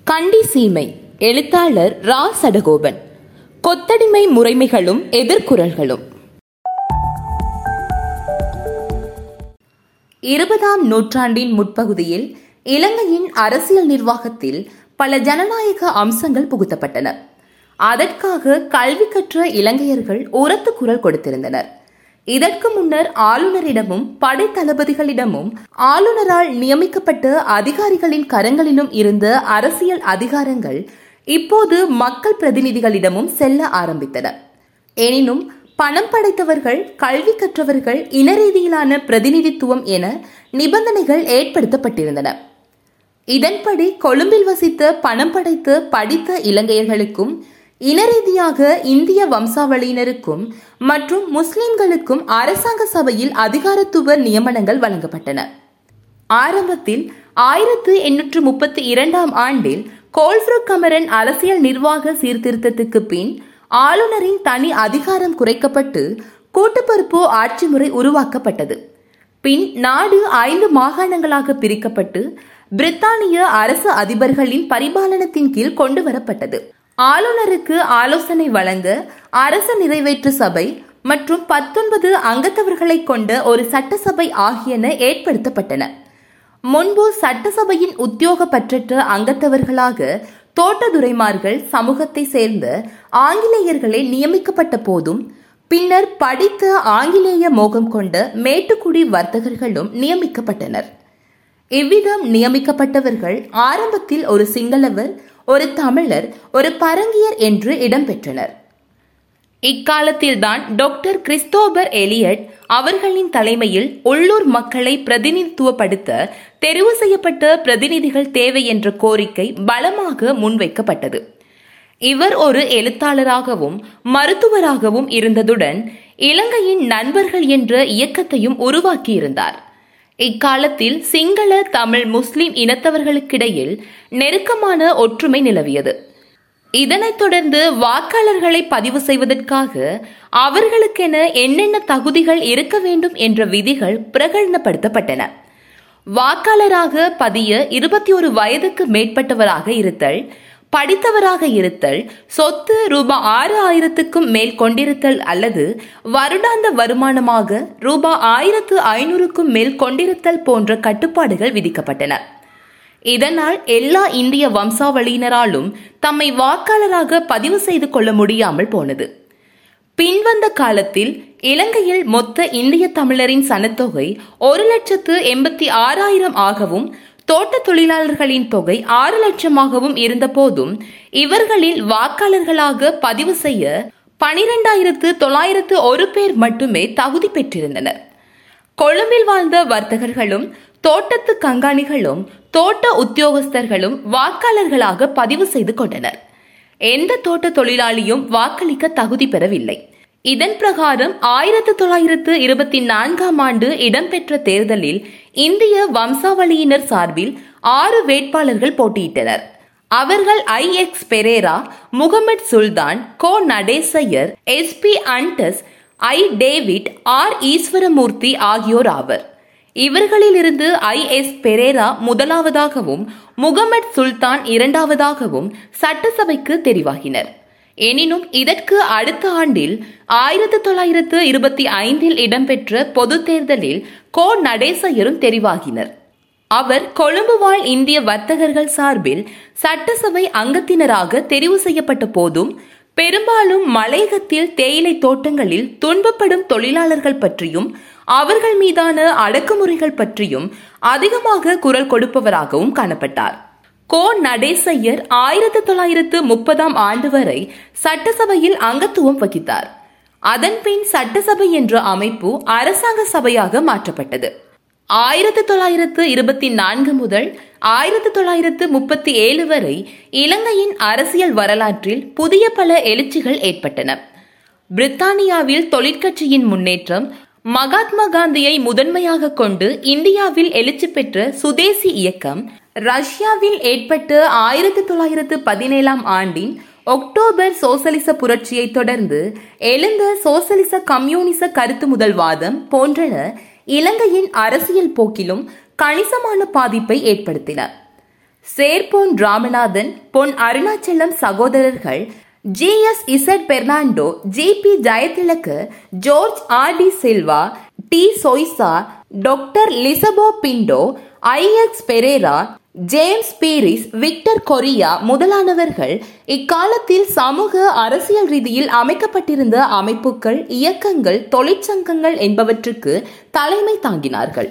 கண்டி சீமை எழுத்தாளர் ரா சடகோபன் கொத்தடிமை முறைமைகளும் எதிர்குரல்களும் இருபதாம் நூற்றாண்டின் முற்பகுதியில் இலங்கையின் அரசியல் நிர்வாகத்தில் பல ஜனநாயக அம்சங்கள் புகுத்தப்பட்டன அதற்காக கல்வி கற்ற இலங்கையர்கள் உரத்து குரல் கொடுத்திருந்தனர் இதற்கு முன்னர் ஆளுநரிடமும் படை தளபதிகளிடமும் ஆளுநரால் நியமிக்கப்பட்ட அதிகாரிகளின் கரங்களிலும் இருந்த அரசியல் அதிகாரங்கள் இப்போது மக்கள் பிரதிநிதிகளிடமும் செல்ல ஆரம்பித்தன எனினும் பணம் படைத்தவர்கள் கல்வி கற்றவர்கள் இன ரீதியிலான பிரதிநிதித்துவம் என நிபந்தனைகள் ஏற்படுத்தப்பட்டிருந்தன இதன்படி கொழும்பில் வசித்த பணம் படைத்து படித்த இலங்கையர்களுக்கும் இன ரீதியாக இந்திய வம்சாவளியினருக்கும் மற்றும் முஸ்லிம்களுக்கும் அரசாங்க சபையில் அதிகாரத்துவ நியமனங்கள் வழங்கப்பட்டன ஆரம்பத்தில் ஆயிரத்து எண்ணூற்று முப்பத்தி இரண்டாம் ஆண்டில் கோல்ஃப்ரூக் கமரன் அரசியல் நிர்வாக சீர்திருத்தத்துக்கு பின் ஆளுநரின் தனி அதிகாரம் குறைக்கப்பட்டு கூட்டுப்பொறுப்பு ஆட்சி முறை உருவாக்கப்பட்டது பின் நாடு ஐந்து மாகாணங்களாக பிரிக்கப்பட்டு பிரித்தானிய அரசு அதிபர்களின் பரிபாலனத்தின் கீழ் கொண்டு வரப்பட்டது ஆளுநருக்கு ஆலோசனை வழங்க அரசு நிறைவேற்று சபை மற்றும் பத்தொன்பது அங்கத்தவர்களை கொண்ட ஒரு சட்டசபை ஆகியன ஏற்படுத்தப்பட்டன முன்பு சட்டசபையின் உத்தியோக பற்றற்ற அங்கத்தவர்களாக தோட்டதுரைமார்கள் சமூகத்தை சேர்ந்த ஆங்கிலேயர்களே நியமிக்கப்பட்ட போதும் பின்னர் படித்த ஆங்கிலேய மோகம் கொண்ட மேட்டுக்குடி வர்த்தகர்களும் நியமிக்கப்பட்டனர் இவ்விதம் நியமிக்கப்பட்டவர்கள் ஆரம்பத்தில் ஒரு சிங்களவர் ஒரு தமிழர் ஒரு பரங்கியர் என்று இடம்பெற்றனர் இக்காலத்தில்தான் டாக்டர் கிறிஸ்தோபர் எலியட் அவர்களின் தலைமையில் உள்ளூர் மக்களை பிரதிநிதித்துவப்படுத்த தெரிவு செய்யப்பட்ட பிரதிநிதிகள் தேவை என்ற கோரிக்கை பலமாக முன்வைக்கப்பட்டது இவர் ஒரு எழுத்தாளராகவும் மருத்துவராகவும் இருந்ததுடன் இலங்கையின் நண்பர்கள் என்ற இயக்கத்தையும் உருவாக்கியிருந்தார் இக்காலத்தில் சிங்கள தமிழ் முஸ்லிம் இனத்தவர்களுக்கிடையில் நெருக்கமான ஒற்றுமை நிலவியது இதனைத் தொடர்ந்து வாக்காளர்களை பதிவு செய்வதற்காக அவர்களுக்கென என்னென்ன தகுதிகள் இருக்க வேண்டும் என்ற விதிகள் பிரகடனப்படுத்தப்பட்டன வாக்காளராக பதிய இருபத்தி ஒரு வயதுக்கு மேற்பட்டவராக இருத்தல் படித்தவராக இருத்தல் சொத்து ரூபாய் ஆறு ஆயிரத்துக்கும் மேல் கொண்டிருத்தல் அல்லது வருடாந்த வருமானமாக ரூபாய் ஆயிரத்து ஐநூறுக்கும் மேல் கொண்டிருத்தல் போன்ற கட்டுப்பாடுகள் விதிக்கப்பட்டன இதனால் எல்லா இந்திய வம்சாவளியினராலும் தம்மை வாக்காளராக பதிவு செய்து கொள்ள முடியாமல் போனது பின்வந்த காலத்தில் இலங்கையில் மொத்த இந்திய தமிழரின் சனத்தொகை ஒரு லட்சத்து எண்பத்தி ஆறாயிரம் ஆகவும் தோட்ட தொழிலாளர்களின் தொகை ஆறு லட்சமாகவும் இருந்தபோதும் இவர்களில் வாக்காளர்களாக பதிவு செய்ய பனிரெண்டாயிரத்து தொள்ளாயிரத்து ஒரு பேர் மட்டுமே தகுதி பெற்றிருந்தனர் கொழும்பில் வாழ்ந்த வர்த்தகர்களும் தோட்டத்து கண்காணிகளும் தோட்ட உத்தியோகஸ்தர்களும் வாக்காளர்களாக பதிவு செய்து கொண்டனர் எந்த தோட்ட தொழிலாளியும் வாக்களிக்க தகுதி பெறவில்லை இதன் பிரகாரம் ஆயிரத்து தொள்ளாயிரத்து இருபத்தி நான்காம் ஆண்டு இடம்பெற்ற தேர்தலில் இந்திய வம்சாவளியினர் சார்பில் ஆறு வேட்பாளர்கள் போட்டியிட்டனர் அவர்கள் I X Perera Muhammad Sultan Ko Natesaiyar S P அண்டஸ் ஐ டேவிட் ஆர் ஈஸ்வரமூர்த்தி ஆகியோர் ஆவர் இவர்களிலிருந்து ஐ எஸ் பெரேரா முதலாவதாகவும் முகமது சுல்தான் இரண்டாவதாகவும் சட்டசபைக்கு தெரிவாகினர் எனினும் இதற்கு அடுத்த ஆண்டில் ஆயிரத்தி தொள்ளாயிரத்து இருபத்தி ஐந்தில் இடம்பெற்ற பொது தேர்தலில் கோ நடேசையரும் தெரிவாகினர் அவர் கொழும்பு வாழ் இந்திய வர்த்தகர்கள் சார்பில் சட்டசபை அங்கத்தினராக தெரிவு செய்யப்பட்ட போதும் பெரும்பாலும் மலையகத்தில் தேயிலை தோட்டங்களில் துன்பப்படும் தொழிலாளர்கள் பற்றியும் அவர்கள் மீதான அடக்குமுறைகள் பற்றியும் அதிகமாக குரல் கொடுப்பவராகவும் காணப்பட்டார் கோ நடேசையர் ஆயிரத்தி தொள்ளாயிரத்து முப்பதாம் ஆண்டு வரை சட்டசபையில் அங்கத்துவம் வகித்தார் அதன்பின் சட்டசபை என்ற அமைப்பு அரசாங்க சபையாக மாற்றப்பட்டது ஆயிரத்தி தொள்ளாயிரத்து இருபத்தி நான்கு முதல் ஆயிரத்தி தொள்ளாயிரத்து முப்பத்தி ஏழு வரை இலங்கையின் அரசியல் வரலாற்றில் புதிய பல எழுச்சிகள் ஏற்பட்டன பிரித்தானியாவில் தொழிற்கட்சியின் முன்னேற்றம் மகாத்மா காந்தியை முதன்மையாக கொண்டு இந்தியாவில் எழுச்சி பெற்ற சுதேசி இயக்கம் ரஷ்யாவில் ஏற்பட்ட ஆயிரத்தி தொள்ளாயிரத்து பதினேழாம் ஆண்டின் ஒக்டோபர் சோசலிச புரட்சியை தொடர்ந்து எழுந்த சோசலிச கம்யூனிச கருத்து முதல்வாதம் போன்றன இலங்கையின் அரசியல் போக்கிலும் கணிசமான பாதிப்பை ஏற்படுத்தின சேர்போன் ராமநாதன் பொன் அருணாச்சலம் சகோதரர்கள் G S Z Fernando G P Jayatilaka George R de Silva de Soysa doctor Lisboa Pinto I X Perera James Peiris Victor Corea முதலானவர்கள் இக்காலத்தில் சமூக அரசியல் ரீதியில் அமைக்கப்பட்டிருந்த அமைப்புகள் இயக்கங்கள் தொழிற்சங்கங்கள் என்பவற்றுக்கு தலைமை தாங்கினார்கள்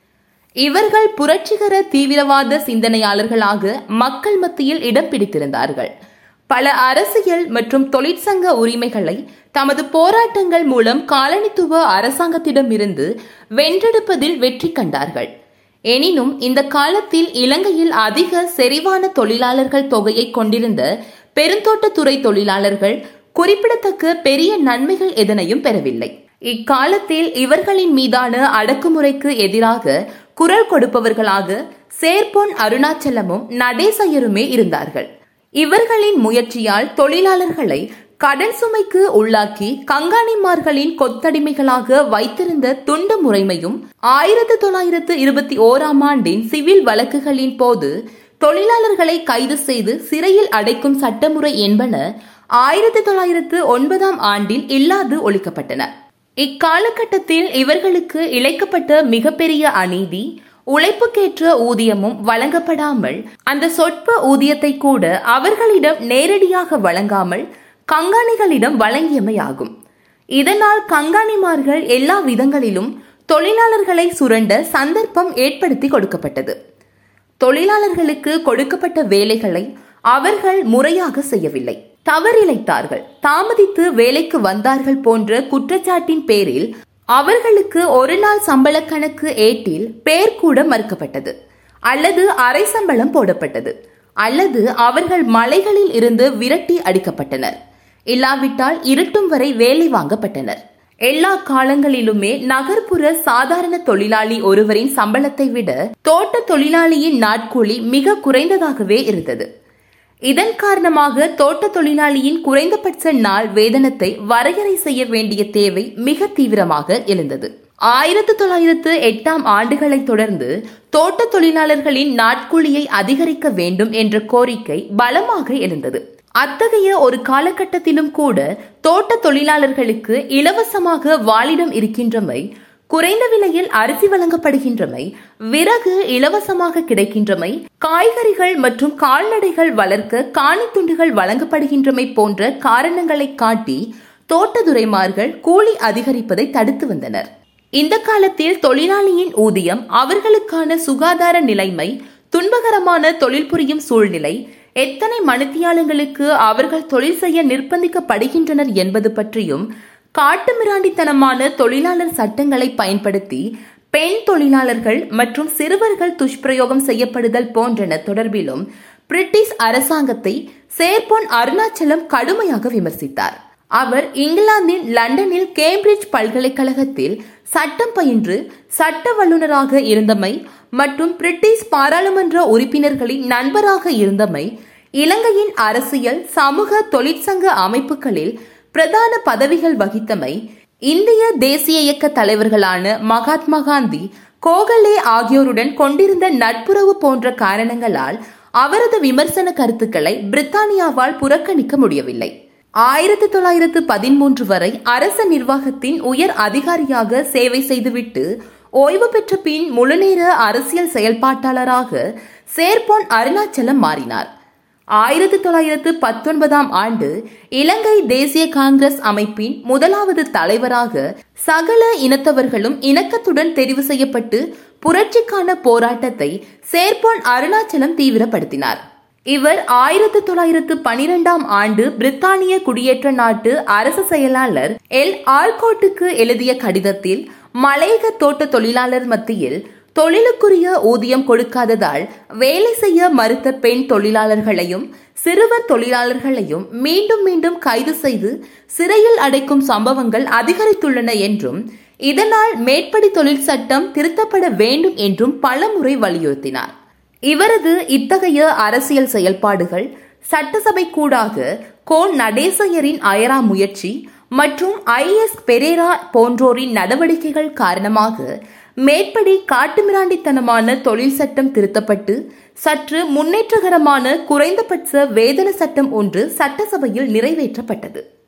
இவர்கள் புரட்சிகர தீவிரவாத சிந்தனையாளர்களாக மக்கள் மத்தியில் இடம் பிடித்திருந்தார்கள் பல அரசியல் மற்றும் தொழிற்சங்க உரிமைகளை தமது போராட்டங்கள் மூலம் காலனித்துவ அரசாங்கத்திடமிருந்து வென்றெடுப்பதில் வெற்றி கண்டார்கள் எனினும் இந்த காலத்தில் இலங்கையில் அதிக செறிவான தொழிலாளர்கள் தொகையை கொண்டிருந்த பெருந்தோட்டத்துறை தொழிலாளர்கள் குறிப்பிடத்தக்க பெரிய நன்மைகள் எதனையும் பெறவில்லை இக்காலத்தில் இவர்களின் மீதான அடக்குமுறைக்கு எதிராக குரல் கொடுப்பவர்களாக சேர்பொன் அருணாச்சலமும் நடேசையருமே இருந்தார்கள் இவர்களின் முயற்சியால் தொழிலாளர்களை கடன் சுமைக்கு உள்ளாக்கி கங்காணிமார்களின் கொத்தடிமைகளாக வைத்திருந்த துண்டு முறைமையும் ஆயிரத்தி தொள்ளாயிரத்து இருபத்தி ஓராம் ஆண்டின் சிவில் வழக்குகளின் போது தொழிலாளர்களை கைது செய்து சிறையில் அடைக்கும் சட்டமுறை என்பன ஆயிரத்தி தொள்ளாயிரத்து ஒன்பதாம் ஆண்டில் இல்லாது ஒழிக்கப்பட்டன இக்காலகட்டத்தில் இவர்களுக்கு இழைக்கப்பட்ட மிகப்பெரிய அநீதி உழைப்புக்கேற்ற ஊதியமும் வழங்கப்படாமல் அந்த சொற்ப ஊதியத்தை கூட அவர்களிடம் நேரடியாக வழங்காமல் கங்காணிகளிடம் வழங்கியமையாகும் இதனால் கங்காணிமார்கள் எல்லா விதங்களிலும் தொழிலாளர்களை சுரண்ட சந்தர்ப்பம் ஏற்படுத்தி கொடுக்கப்பட்டது தொழிலாளர்களுக்கு கொடுக்கப்பட்ட வேலைகளை அவர்கள் முறையாக செய்யவில்லை தவறிழைத்தார்கள் தாமதித்து வேலைக்கு வந்தார்கள் போன்ற குற்றச்சாட்டின் பேரில் அவர்களுக்கு ஒரு நாள் சம்பள கணக்கு ஏட்டில் பேர் கூட மறுக்கப்பட்டது அல்லது அரை சம்பளம் போடப்பட்டது அல்லது அவர்கள் மலைகளில் இருந்து விரட்டி அடிக்கப்பட்டனர் இல்லாவிட்டால் இருட்டும் வரை வேலை வாங்கப்பட்டனர் எல்லா காலங்களிலுமே நகர்ப்புற சாதாரண தொழிலாளி ஒருவரின் சம்பளத்தை விட தோட்ட தொழிலாளியின் நாட்கூலி மிக குறைந்ததாகவே இருந்தது இதன் காரணமாக தோட்ட தொழிலாளியின் குறைந்தபட்ச நாள் வேதனத்தை வரையறை செய்ய வேண்டிய தேவை மிக தீவிரமாக எழுந்தது ஆயிரத்தி தொள்ளாயிரத்து எட்டாம் ஆண்டுகளை தொடர்ந்து தோட்ட தொழிலாளர்களின் நாட்கூலியை அதிகரிக்க வேண்டும் என்ற கோரிக்கை பலமாக எழுந்தது அத்தகைய ஒரு காலகட்டத்திலும் கூட தோட்ட தொழிலாளர்களுக்கு இலவசமாக வாழிடம் இருக்கின்றமை குறைந்த விலையில் அரிசி வழங்கப்படுகின்றமை விறகு இலவசமாக கிடைக்கின்றமை காய்கறிகள் மற்றும் கால்நடைகள் வளர்க்க காணி துண்டுகள் வழங்கப்படுகின்றமை போன்ற காரணங்களை காட்டி தோட்டதுரைமார்கள் கூலி அதிகரிப்பதை தடுத்து வந்தனர் இந்த காலத்தில் தொழிலாளியின் ஊதியம் அவர்களுக்கான சுகாதார நிலைமை துன்பகரமான தொழில் புரியும் சூழ்நிலை எத்தனை மணித்தியாலங்களுக்கு அவர்கள் தொழில் செய்ய நிர்பந்திக்கப்படுகின்றனர் என்பது பற்றியும் காட்டுமிராண்டித்தனமான தொழிலாளர் சட்டங்களை பயன்படுத்தி பெண் தொழிலாளர்கள் மற்றும் சிறுவர்கள் துஷ்பிரயோகம் செய்யப்படுதல் போன்றன தொடர்பிலும் பிரிட்டிஷ் அரசாங்கத்தை சேர்போன் அருணாச்சலம் கடுமையாக விமர்சித்தார் அவர் இங்கிலாந்தின் லண்டனில் கேம்பிரிட்ஜ் பல்கலைக்கழகத்தில் சட்டம் பயின்று சட்ட வல்லுநராக இருந்தமை மற்றும் பிரிட்டிஷ் பாராளுமன்ற உறுப்பினர்களின் நண்பராக இருந்தமை இலங்கையின் அரசியல் சமூக தொழிற்சங்க அமைப்புகளில் பிரதான பதவிகள் வகித்தமை இந்திய தேசிய இயக்க தலைவர்களான மகாத்மா காந்தி கோகலே ஆகியோருடன் கொண்டிருந்த நட்புறவு போன்ற காரணங்களால் அவரது விமர்சன கருத்துக்களை பிரித்தானியாவால் புறக்கணிக்க முடியவில்லை ஆயிரத்தி தொள்ளாயிரத்து பதிமூன்று வரை அரச நிர்வாகத்தின் உயர் அதிகாரியாக சேவை செய்துவிட்டு ஓய்வு பெற்ற பின் முழுநேர அரசியல் செயல்பாட்டாளராக சேர்போன் அருணாச்சலம் மாறினார் ஆயிரத்தி தொள்ளாயிரத்து பத்தொன்பதாம் ஆண்டு இலங்கை தேசிய காங்கிரஸ் அமைப்பின் முதலாவது தலைவராக சகல இனத்தவர்களும் இணக்கத்துடன் தெரிவு செய்யப்பட்டு புரட்சிக்கான போராட்டத்தை சேர்போன் அருணாச்சலம் தீவிரப்படுத்தினார் இவர் ஆயிரத்தி தொள்ளாயிரத்து பனிரெண்டாம் ஆண்டு பிரித்தானிய குடியேற்ற நாட்டு அரசு செயலாளர் எல் ஆல்கோட்டுக்கு எழுதிய கடிதத்தில் மலையக தோட்ட தொழிலாளர் மத்தியில் தொழிலுக்குரிய ஊதியம் கொடுக்காததால் வேலை செய்ய மறுத்த பெண் தொழிலாளர்களையும் சிறுவர் தொழிலாளர்களையும் மீண்டும் மீண்டும் கைது செய்து சிறையில் அடைக்கும் சம்பவங்கள் அதிகரித்துள்ளன என்றும் இதனால் மேற்படி தொழில் சட்டம் திருத்தப்பட வேண்டும் என்றும் பலமுறை வலியுறுத்தினார் இவரது இத்தகைய அரசியல் செயல்பாடுகள் சட்டசபை கூடாக கோ நடேசையரின் அயரா முயற்சி மற்றும் ஐ எஸ் பெரேரா போன்றோரின் நடவடிக்கைகள் காரணமாக மேற்படி காட்டுமிராண்டித்தனமான தொழில் சட்டம் திருத்தப்பட்டு சற்று முன்னேற்றகரமான குறைந்தபட்ச வேதன சட்டம் ஒன்று சட்டசபையில் நிறைவேற்றப்பட்டது